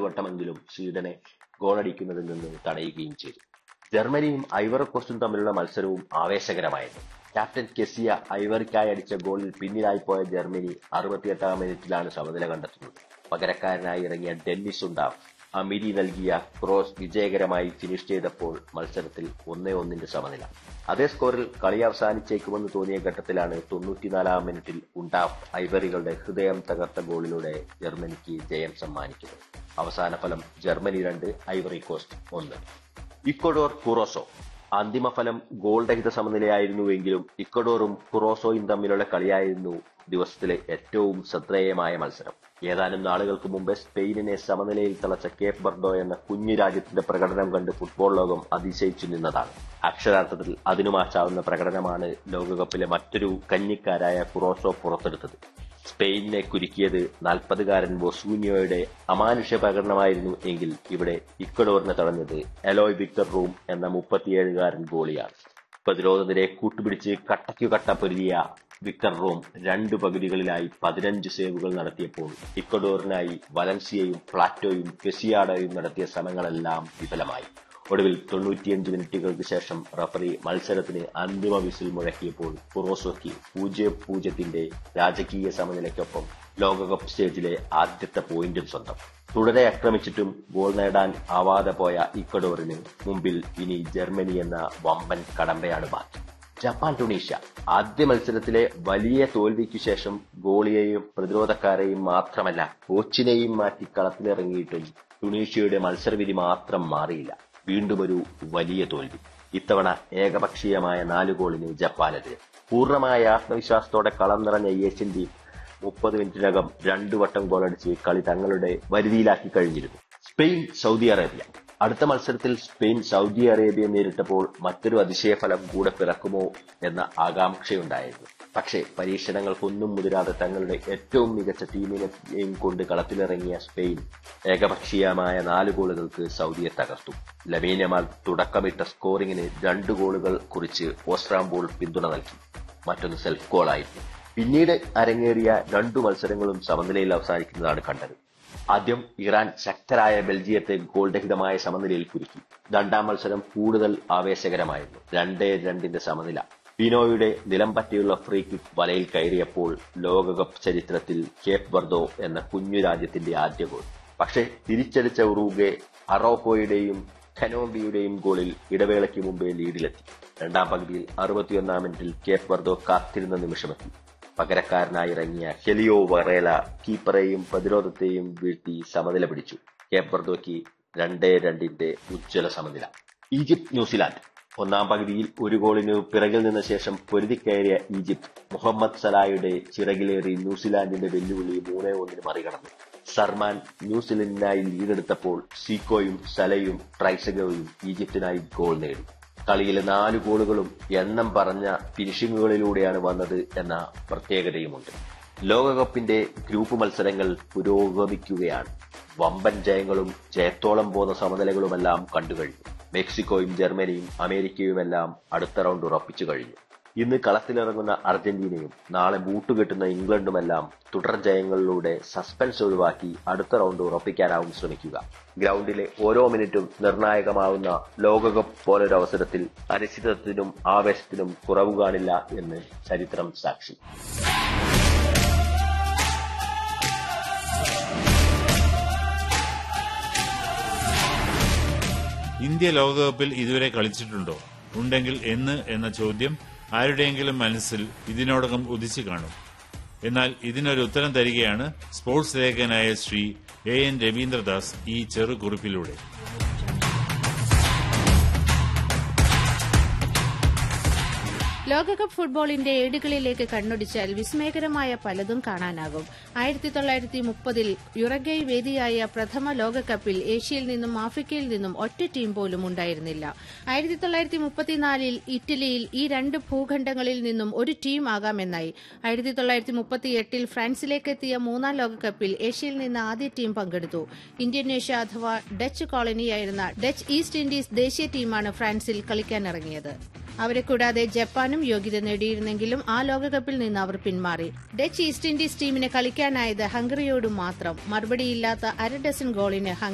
വട്ടമെങ്കിലും സ്വീഡനെ ഗോളടിക്കുന്നതിൽ നിന്ന് തടയുകയും ചെയ്തു ജർമ്മനിയും ഐവറി കോസ്റ്റും തമ്മിലുള്ള മത്സരവും ആവേശകരമായിരുന്നു ക്യാപ്റ്റൻ കെസിയ ഐവറിക്കായി അടിച്ച ഗോളിൽ പിന്നിലായി പോയ ജർമ്മനി അറുപത്തിയെട്ടാം മിനിറ്റിലാണ് സമനില കണ്ടെത്തുന്നത് പകരക്കാരനായി ഇറങ്ങിയ ഡെന്നിസ് ഉണ്ടാവ് അമിരി നൽകിയ ക്രോസ് വിജയകരമായി ഫിനിഷ് ചെയ്തപ്പോൾ മത്സരത്തിൽ ഒന്നേ ഒന്നിന്റെ സമനില അതേ സ്കോറിൽ കളി അവസാനിച്ചേക്കുമെന്ന് തോന്നിയ ഘട്ടത്തിലാണ് തൊണ്ണൂറ്റിനാലാം മിനിറ്റിൽ ഉണ്ടാഫ് ഐവറികളുടെ ഹൃദയം തകർത്ത ഗോളിലൂടെ ജർമ്മനിക്ക് ജയം സമ്മാനിക്കുന്നത് അവസാന ഫലം ജർമ്മനി രണ്ട് ഐവറി കോസ്റ്റ് ഒന്ന് ഇക്വഡോർ കുറോസോ അന്തിമ ഫലം ഗോൾ രഹിത സമനിലയായിരുന്നുവെങ്കിലും ഇക്വഡോറും കുറോസോയും തമ്മിലുള്ള കളിയായിരുന്നു ദിവസത്തിലെ ഏറ്റവും ശ്രദ്ധേയമായ മത്സരം ഏതാനും നാളുകൾക്ക് മുമ്പ് സ്പെയിനിനെ സമനിലയിൽ തളച്ച കേപ്പ് ബർഡോ എന്ന കുഞ്ഞു രാജ്യത്തിന്റെ പ്രകടനം കണ്ട് ഫുട്ബോൾ ലോകം അതിശയിച്ചു നിന്നതാണ് അക്ഷരാർത്ഥത്തിൽ അതിനു മാറ്റാവുന്ന പ്രകടനമാണ് ലോകകപ്പിലെ മറ്റൊരു കഞ്ഞിക്കാരായ കുറോസോ പുറത്തെടുത്തത് സ്പെയിനിനെ കുരുക്കിയത് നാൽപ്പതുകാരൻ ബൊസൂനിയോയുടെ അമാനുഷ്യ പ്രകടനമായിരുന്നു എങ്കിൽ ഇവിടെ ഇക്വഡോറിനെ തടഞ്ഞത് എലോയ് വിക്ടർ റൂം എന്ന മുപ്പത്തിയേഴുകാരൻ ഗോളിയാണ് പ്രതിരോധ നിരയെ കൂട്ടുപിടിച്ച് കട്ടയ്ക്കു കട്ട പൊരുതിയ വിക്ടർ റോം രണ്ടു പകുതികളിലായി പതിനഞ്ച് സേവുകൾ നടത്തിയപ്പോൾ ഇക്വഡോറിനായി വലൻസിയയും പ്ലാറ്റോയും കെസിയാഡോയും നടത്തിയ ശ്രമങ്ങളെല്ലാം വിഫലമായി ഒടുവിൽ തൊണ്ണൂറ്റിയഞ്ച് മിനിറ്റുകൾക്ക് ശേഷം റഫറി മത്സരത്തിന് അന്തിമ വിസിൽ മുഴക്കിയപ്പോൾ കുറോസോക്കി പൂജ്യം പൂജ്യത്തിന്റെ രാജകീയ സമനിലയ്ക്കൊപ്പം ലോകകപ്പ് സ്റ്റേജിലെ ആദ്യത്തെ പോയിന്റും സ്വന്തം തുടരെ ആക്രമിച്ചിട്ടും ഗോൾ നേടാൻ ആവാതെ പോയ ഇക്വഡോറിന് മുമ്പിൽ ഇനി ജർമ്മനി എന്ന വമ്പൻ കടമ്പയാണ് ബാക്കി ജപ്പാൻ ടുണീഷ്യ ആദ്യ മത്സരത്തിലെ വലിയ തോൽവിക്കു ശേഷം ഗോളിയെയും പ്രതിരോധക്കാരെയും മാത്രമല്ല കോച്ചിനെയും മാറ്റി കളത്തിലിറങ്ങിയിട്ടും ടുണീഷ്യയുടെ മത്സരവിധി മാത്രം മാറിയില്ല വീണ്ടും ഒരു വലിയ തോൽവി ഇത്തവണ ഏകപക്ഷീയമായ നാല് ഗോളിന് ജപ്പാനെതിരെ പൂർണ്ണമായ ആത്മവിശ്വാസത്തോടെ കളം നിറഞ്ഞ ഏഷ്യൻ ടീം മുപ്പത് മിനിറ്റിനകം രണ്ടു വട്ടം ഗോളടിച്ച് കളി തങ്ങളുടെ വരുതിയിലാക്കി കഴിഞ്ഞിരുന്നു സ്പെയിൻ സൗദി അറേബ്യ അടുത്ത മത്സരത്തിൽ സ്പെയിൻ സൗദി അറേബ്യയെ നേരിട്ടപ്പോൾ മറ്റൊരു അതിശയഫലം കൂടെ പിറക്കുമോ എന്ന ആകാംക്ഷയുണ്ടായിരുന്നു പക്ഷേ പരീക്ഷണങ്ങൾക്കൊന്നും മുതിരാതെ തങ്ങളുടെ ഏറ്റവും മികച്ച ടീമിനെയും കൊണ്ട് കളത്തിലിറങ്ങിയ സ്പെയിൻ ഏകപക്ഷീയമായ നാല് ഗോളുകൾക്ക് സൗദിയെ തകർത്തു ലമീനമാൽ തുടക്കമിട്ട സ്കോറിംഗിന് രണ്ട് ഗോളുകൾ കുറിച്ച് ഓസ്ട്രാംബോൾ പിന്തുണ നൽകി മറ്റൊന്ന് സെൽഫ് ഗോളായിരുന്നു പിന്നീട് അരങ്ങേറിയ രണ്ടു മത്സരങ്ങളും സമനിലയിൽ അവസാനിക്കുന്നതാണ് കണ്ടത് ആദ്യം ഇറാൻ ശക്തരായ ബെൽജിയത്തെ ഗോൾ രഹിതമായ സമനിലയിൽ കുരുക്കി രണ്ടാം മത്സരം കൂടുതൽ ആവേശകരമായിരുന്നു രണ്ടേ രണ്ടിന്റെ സമനില പീനോയുടെ നിലം പറ്റിയുള്ള ഫ്രീ കിക്ക് വലയിൽ കയറിയപ്പോൾ ലോകകപ്പ് ചരിത്രത്തിൽ കേപ്പ് വർദോ എന്ന കുഞ്ഞു രാജ്യത്തിന്റെ ആദ്യ ഗോൾ പക്ഷേ തിരിച്ചടിച്ച ഉറൂഗെ അറോഹോയുടെയും ഖനോംബിയുടെയും ഗോളിൽ ഇടവേളയ്ക്ക് മുമ്പേ ലീഡിലെത്തി രണ്ടാം പകുതിയിൽ അറുപത്തിയൊന്നാം മിനിറ്റിൽ കേപ്പ് വർദോ കാത്തിരുന്ന നിമിഷമെത്തി പകരക്കാരനായി ഇറങ്ങിയ ഹെലിയോ വറേല കീപ്പറെയും പ്രതിരോധത്തെയും വീഴ്ത്തി സമനില പിടിച്ചു കേപ്പ് വർദോയ്ക്ക് രണ്ടേ രണ്ടിന്റെ ഉജ്ജ്വല സമനില ഈജിപ്ത് ന്യൂസിലാൻഡ് ഒന്നാം പകുതിയിൽ ഒരു ഗോളിന് പിറകിൽ നിന്ന ശേഷം പൊരുതിക്കയറിയ ഈജിപ്ത് മുഹമ്മദ് സലായുടെ ചിറകിലേറി ന്യൂസിലാൻഡിന്റെ വെല്ലുവിളി മൂന്നേ ഒന്നിന് മറികടന്നു സർമാൻ ന്യൂസിലൻഡിനായി ലീഡെടുത്തപ്പോൾ സീക്കോയും സലയും ട്രൈസഗോയും ഈജിപ്തിനായി ഗോൾ നേടി കളിയിലെ നാല് ഗോളുകളും എണ്ണം പറഞ്ഞ ഫിനിഷിങ്ങുകളിലൂടെയാണ് വന്നത് എന്ന പ്രത്യേകതയുമുണ്ട് ലോകകപ്പിന്റെ ഗ്രൂപ്പ് മത്സരങ്ങൾ പുരോഗമിക്കുകയാണ് വമ്പൻ ജയങ്ങളും ജയത്തോളം പോന്ന സമനിലകളുമെല്ലാം കണ്ടുകഴിഞ്ഞു മെക്സിക്കോയും ജർമ്മനിയും അമേരിക്കയുമെല്ലാം അടുത്ത റൗണ്ട് ഉറപ്പിച്ചു കഴിഞ്ഞു ഇന്ന് കളത്തിലിറങ്ങുന്ന അർജന്റീനയും നാളെ ബൂട്ടുകെട്ടുന്ന ഇംഗ്ലണ്ടുമെല്ലാം തുടർ ജയങ്ങളിലൂടെ സസ്പെൻസ് ഒഴിവാക്കി അടുത്ത റൗണ്ട് ഉറപ്പിക്കാനാവും ശ്രമിക്കുക ഗ്രൗണ്ടിലെ ഓരോ മിനിറ്റും നിർണായകമാവുന്ന ലോകകപ്പ് പോലൊരു അവസരത്തിൽ അനിശ്ചിതത്വത്തിനും ആവേശത്തിനും കുറവ് കാണില്ല എന്ന് ചരിത്രം സാക്ഷി ഇന്ത്യ ലോകകപ്പിൽ ഇതുവരെ കളിച്ചിട്ടുണ്ടോ ഉണ്ടെങ്കിൽ എന്ന് എന്ന ചോദ്യം ആരുടെയെങ്കിലും മനസ്സിൽ ഇതിനോടകം ഉദിച്ചു കാണും എന്നാൽ ഇതിനൊരു ഉത്തരം തരികയാണ് സ്പോർട്സ് ലേഖകനായ ശ്രീ എ എൻ രവീന്ദ്രദാസ് ഈ ചെറുകുറിപ്പിലൂടെ ലോകകപ്പ് ഫുട്ബോളിന്റെ ഏടുകളിലേക്ക് കണ്ണൊടിച്ചാൽ വിസ്മയകരമായ പലതും കാണാനാകും ആയിരത്തി തൊള്ളായിരത്തി മുപ്പതിൽ യുറഗൈ വേദിയായ പ്രഥമ ലോകകപ്പിൽ ഏഷ്യയിൽ നിന്നും ആഫ്രിക്കയിൽ നിന്നും ഒറ്റ ടീം പോലും ഉണ്ടായിരുന്നില്ല ആയിരത്തി തൊള്ളായിരത്തി മുപ്പത്തിനാലിൽ ഇറ്റലിയിൽ ഈ രണ്ട് ഭൂഖണ്ഡങ്ങളിൽ നിന്നും ഒരു ടീം ആകാമെന്നായി ആയിരത്തി തൊള്ളായിരത്തി മുപ്പത്തിയെട്ടിൽ ഫ്രാൻസിലേക്ക് എത്തിയ മൂന്നാം ലോകകപ്പിൽ ഏഷ്യയിൽ നിന്ന് ആദ്യ ടീം പങ്കെടുത്തു ഇന്തോനേഷ്യ അഥവാ ഡച്ച് കോളനിയായിരുന്ന ഡച്ച് ഈസ്റ്റ് ഇൻഡീസ് ദേശീയ ടീമാണ് ഫ്രാൻസിൽ കളിക്കാനിറങ്ങിയത് അവരെ കൂടാതെ ജപ്പാനും യോഗ്യത നേടിയിരുന്നെങ്കിലും ആ ലോകകപ്പിൽ നിന്ന് അവർ പിന്മാറി ഡച്ച് ഈസ്റ്റ് ഇൻഡീസ് ടീമിന് കളിക്കാനായത് ഹംഗറിയോട് മാത്രം മറുപടിയില്ലാത്ത അര ഡസൻ ഗോളിന്